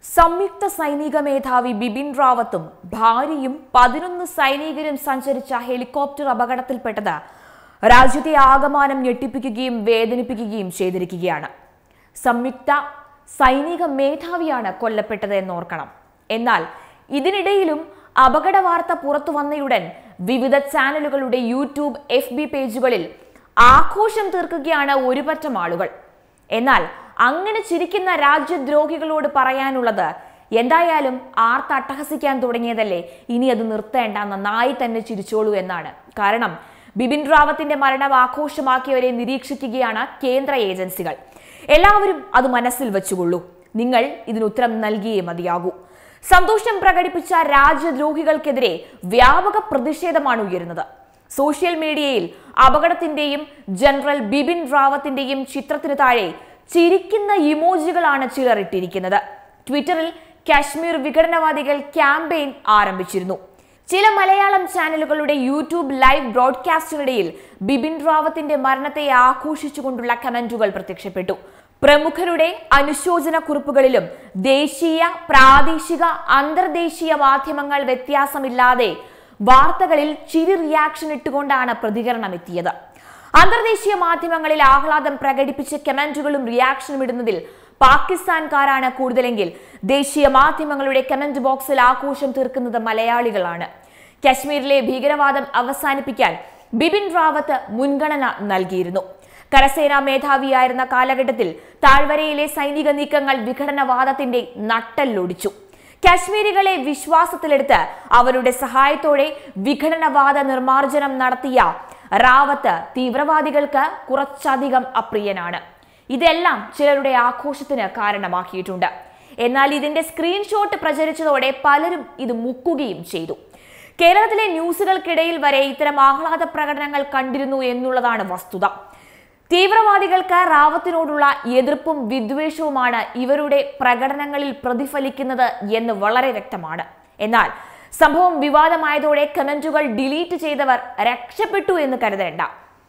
സംയുക്ത സൈനിക മേധാവി ബിപിൻ റാവത്തും ഭാര്യയും പതിനൊന്ന് സൈനികരും സഞ്ചരിച്ച ഹെലികോപ്റ്റർ അപകടത്തിൽപ്പെട്ടത് രാജ്യത്തെ ആകമാനം ഞെട്ടിപ്പിക്കുകയും വേദനിപ്പിക്കുകയും ചെയ്തിരിക്കുകയാണ് സംയുക്ത സൈനിക മേധാവിയാണ് കൊല്ലപ്പെട്ടത് എന്നോർക്കണം എന്നാൽ ഇതിനിടയിലും അപകട വാർത്ത പുറത്തു വന്നയുടൻ വിവിധ ചാനലുകളുടെ യൂട്യൂബ് എഫ് ബി പേജുകളിൽ ആഘോഷം തീർക്കുകയാണ് ഒരുപറ്റം ആളുകൾ എന്നാൽ അങ്ങനെ ചിരിക്കുന്ന രാജ്യദ്രോഹികളോട് പറയാനുള്ളത് എന്തായാലും ആർത്ത് അട്ടഹസിക്കാൻ തുടങ്ങിയതല്ലേ ഇനി അത് നിർത്തേണ്ട നന്നായി തന്നെ ചിരിച്ചോളൂ എന്നാണ് കാരണം ബിപിൻ റാവത്തിന്റെ മരണം ആഘോഷമാക്കിയവരെ നിരീക്ഷിക്കുകയാണ് കേന്ദ്ര ഏജൻസികൾ എല്ലാവരും അത് മനസ്സിൽ വെച്ചുകൊള്ളൂ നിങ്ങൾ ഇതിന് ഉത്തരം നൽകിയേ മതിയാകൂ സന്തോഷം പ്രകടിപ്പിച്ച രാജ്യദ്രോഹികൾക്കെതിരെ വ്യാപക പ്രതിഷേധമാണ് ഉയരുന്നത് സോഷ്യൽ മീഡിയയിൽ അപകടത്തിന്റെയും ജനറൽ ബിപിൻ റാവത്തിന്റെയും ചിത്രത്തിന് താഴെ ചിരിക്കുന്ന ഇമോജികളാണ് ചിലർ ഇട്ടിരിക്കുന്നത് ട്വിറ്ററിൽ കാശ്മീർ വിഘടനവാദികൾ ക്യാമ്പയിൻ ആരംഭിച്ചിരുന്നു ചില മലയാളം ചാനലുകളുടെ യൂട്യൂബ് ലൈവ് ബ്രോഡ്കാസ്റ്റിനിടയിൽ ബിപിൻ റാവത്തിന്റെ മരണത്തെ ആഘോഷിച്ചുകൊണ്ടുള്ള കമന്റുകൾ പ്രത്യക്ഷപ്പെട്ടു പ്രമുഖരുടെ അനുശോചന കുറിപ്പുകളിലും ദേശീയ പ്രാദേശിക അന്തർദേശീയ മാധ്യമങ്ങൾ വ്യത്യാസമില്ലാതെ വാർത്തകളിൽ ചിരി റിയാക്ഷൻ ഇട്ടുകൊണ്ടാണ് പ്രതികരണം എത്തിയത് അന്തർദേശീയ മാധ്യമങ്ങളിൽ ആഹ്ലാദം പ്രകടിപ്പിച്ച് കമന്റുകളും റിയാക്ഷനും ഇടുന്നതിൽ പാകിസ്ഥാൻകാരാണ് കൂടുതലെങ്കിൽ ദേശീയ മാധ്യമങ്ങളുടെ കമന്റ് ബോക്സിൽ ആഘോഷം തീർക്കുന്നത് മലയാളികളാണ് കശ്മീരിലെ ഭീകരവാദം അവസാനിപ്പിക്കാൻ ബിപിൻ റാവത്ത് മുൻഗണന നൽകിയിരുന്നു കരസേനാ മേധാവിയായിരുന്ന കാലഘട്ടത്തിൽ താഴ്വരയിലെ സൈനിക നീക്കങ്ങൾ വിഘടനവാദത്തിന്റെ നട്ടല്ലൊടിച്ചു കാശ്മീരികളെ വിശ്വാസത്തിലെടുത്ത് അവരുടെ സഹായത്തോടെ വിഘടനവാദ നിർമ്മാർജ്ജനം നടത്തിയ റാവത്ത് തീവ്രവാദികൾക്ക് കുറച്ചധികം അപ്രിയനാണ് ഇതെല്ലാം ചിലരുടെ ആഘോഷത്തിന് കാരണമാക്കിയിട്ടുണ്ട് എന്നാൽ ഇതിന്റെ സ്ക്രീൻഷോട്ട് പ്രചരിച്ചതോടെ പലരും ഇത് മുക്കുകയും ചെയ്തു കേരളത്തിലെ ന്യൂസുകൾക്കിടയിൽ വരെ ഇത്തരം ആഹ്ലാദ പ്രകടനങ്ങൾ കണ്ടിരുന്നു എന്നുള്ളതാണ് വസ്തുത തീവ്രവാദികൾക്ക് റാവത്തിനോടുള്ള എതിർപ്പും വിദ്വേഷവുമാണ് ഇവരുടെ പ്രകടനങ്ങളിൽ പ്രതിഫലിക്കുന്നത് എന്ന് വളരെ വ്യക്തമാണ് എന്നാൽ സംഭവം വിവാദമായതോടെ കമന്റുകൾ ഡിലീറ്റ് ചെയ്തവർ രക്ഷപ്പെട്ടു എന്ന് കരുതേണ്ട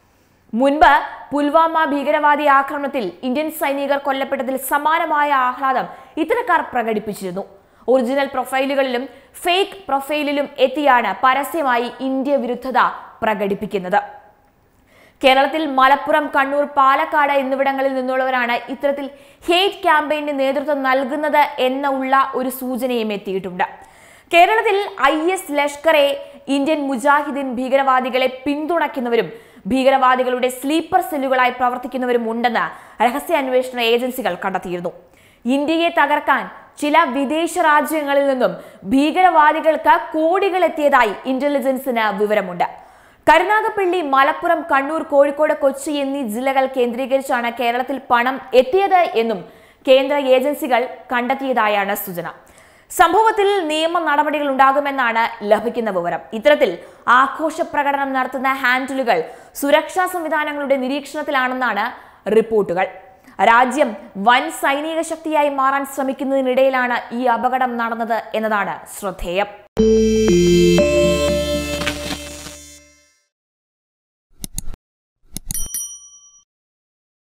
മുൻപ് പുൽവാമ ഭീകരവാദി ആക്രമണത്തിൽ ഇന്ത്യൻ സൈനികർ കൊല്ലപ്പെട്ടതിൽ സമാനമായ ആഹ്ലാദം ഇത്തരക്കാർ പ്രകടിപ്പിച്ചിരുന്നു ഒറിജിനൽ പ്രൊഫൈലുകളിലും ഫേക്ക് പ്രൊഫൈലിലും എത്തിയാണ് പരസ്യമായി ഇന്ത്യ വിരുദ്ധത പ്രകടിപ്പിക്കുന്നത് കേരളത്തിൽ മലപ്പുറം കണ്ണൂർ പാലക്കാട് എന്നിവിടങ്ങളിൽ നിന്നുള്ളവരാണ് ഇത്തരത്തിൽ ഹേറ്റ് ക്യാമ്പയിന് നേതൃത്വം നൽകുന്നത് എന്ന ഉള്ള ഒരു സൂചനയും എത്തിയിട്ടുണ്ട് കേരളത്തിൽ I S Lashkar-e Indian Mujahideen ഭീകരവാദികളെ പിന്തുണയ്ക്കുന്നവരും ഭീകരവാദികളുടെ സ്ലീപ്പർ സെല്ലുകളായി പ്രവർത്തിക്കുന്നവരും ഉണ്ടെന്ന് രഹസ്യാന്വേഷണ ഏജൻസികൾ കണ്ടെത്തിയിരുന്നു ഇന്ത്യയെ തകർക്കാൻ ചില വിദേശ രാജ്യങ്ങളിൽ നിന്നും ഭീകരവാദികൾക്ക് കോടികൾ എത്തിയതായി ഇന്റലിജൻസിന് വിവരമുണ്ട് കരുനാഗപ്പള്ളി മലപ്പുറം കണ്ണൂർ കോഴിക്കോട് കൊച്ചി എന്നീ ജില്ലകൾ കേന്ദ്രീകരിച്ചാണ് കേരളത്തിൽ പണം എത്തിയത് എന്നും കേന്ദ്ര ഏജൻസികൾ കണ്ടെത്തിയതായാണ് സൂചന സംഭവത്തിൽ നിയമ നടപടികൾ ഉണ്ടാകുമെന്നാണ് ലഭിക്കുന്ന വിവരം ഇത്തരത്തിൽ ആഘോഷ പ്രകടനം നടത്തുന്ന ഹാൻഡിലുകൾ സുരക്ഷാ സംവിധാനങ്ങളുടെ നിരീക്ഷണത്തിലാണെന്നാണ് റിപ്പോർട്ടുകൾ രാജ്യം വൻ സൈനിക ശക്തിയായി മാറാൻ ശ്രമിക്കുന്നതിനിടയിലാണ് ഈ അപകടം നടന്നത് എന്നതാണ് ശ്രദ്ധേയം